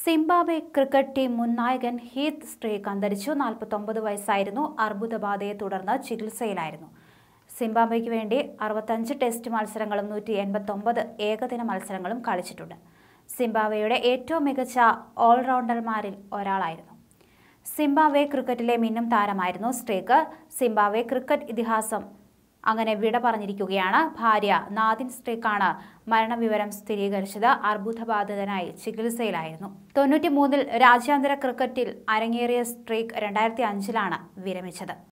Zimbabwe cricket team മുൻ നായകൻ Heath streak അന്തരിച്ചു നാൽപ്പത്തൊമ്പത് വയസ്സായിരുന്നു അർബുദബാധയെ തുടർന്ന് ചികിത്സയിലായിരുന്നു സിംബാബ്വെക്ക് വേണ്ടി അറുപത്തഞ്ച് ടെസ്റ്റ് മത്സരങ്ങളും നൂറ്റി എൺപത്തൊമ്പത് ഏകദിന മത്സരങ്ങളും കളിച്ചിട്ടുണ്ട് സിംബാബ്വെയുടെ ഏറ്റവും മികച്ച ഓൾറൗണ്ടർമാരിൽ ഒരാളായിരുന്നു സിംബാബ്വെ ക്രിക്കറ്റിലെ മിന്നും താരമായിരുന്നു സ്ട്രീക്ക് സിംബാബ്വെ ക്രിക്കറ്റ് ഇതിഹാസം അങ്ങനെ വിട പറഞ്ഞിരിക്കുകയാണ് ഭാര്യ നാദിൻ സ്ട്രീക്കാണ് മരണവിവരം സ്ഥിരീകരിച്ചത് അർബുദബാധിതനായി ചികിത്സയിലായിരുന്നു തൊണ്ണൂറ്റി മൂന്നിൽ രാജ്യാന്തര ക്രിക്കറ്റിൽ അരങ്ങേറിയ സ്ട്രീക്ക് രണ്ടായിരത്തി അഞ്ചിലാണ് വിരമിച്ചത്